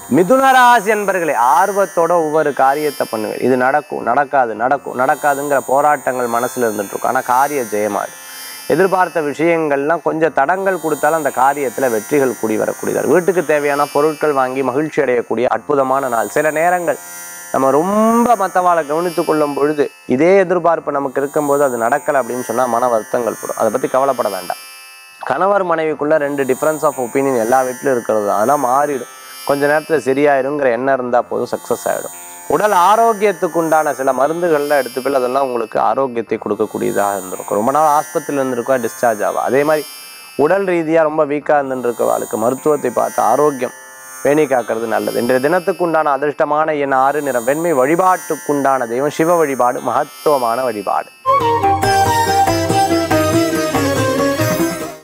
மிதுன ராசி என்பர்களே ஆர்வத்தோட ஒவ்வொரு காரியத்தை பண்ணுவேன் இது நடக்கும் நடக்காது நடக்கும் நடக்காதுங்கிற போராட்டங்கள் மனசுல இருந்துட்டு இருக்கும் ஆனா காரிய ஜெயமாயிடும் எதிர்பார்த்த விஷயங்கள்லாம் கொஞ்சம் தடங்கள் கொடுத்தாலும் அந்த காரியத்துல வெற்றிகள் கூடி வரக்கூடியது வீட்டுக்கு தேவையான பொருட்கள் வாங்கி மகிழ்ச்சி அடையக்கூடிய அற்புதமான நாள் சில நேரங்கள் நம்ம ரொம்ப மற்றவாளை கவனித்து கொள்ளும் பொழுது இதே எதிர்பார்ப்பு நமக்கு இருக்கும்போது அது நடக்கலை அப்படின்னு சொன்னா மன வருத்தங்கள் போடும் அதை பத்தி கவலைப்பட வேண்டாம் கணவர் மனைவிக்குள்ள ரெண்டு டிஃப்ரென்ஸ் ஆஃப் ஒப்பீனியன் எல்லா வீட்டிலும் இருக்கிறது தான். அதெல்லாம் மாறிடும் கொஞ்ச நேரத்தில் சரியாயிருங்கிற எண்ணம் இருந்தால் போதும் சக்ஸஸ் ஆகிடும் உடல் ஆரோக்கியத்துக்கு உண்டான சில மருந்துகள்லாம் எடுத்துப்பில் அதெல்லாம் உங்களுக்கு ஆரோக்கியத்தை கொடுக்கக்கூடியதாக இருந்திருக்கும் ரொம்ப நாள் ஆஸ்பத்திரியில் இருந்திருக்கா டிஸ்சார்ஜ் ஆகும் அதே மாதிரி உடல் ரீதியாக ரொம்ப வீக்காக இருந்துருக்கவாளுக்கு மருத்துவத்தை பார்த்து ஆரோக்கியம் பேணி காக்கிறது நல்லது இன்றைய தினத்துக்கு உண்டான அதிர்ஷ்டமான என் ஆறு நிறம் வெண்மை வழிபாட்டுக்குண்டான தெய்வம் சிவ வழிபாடு மகத்துவமான வழிபாடு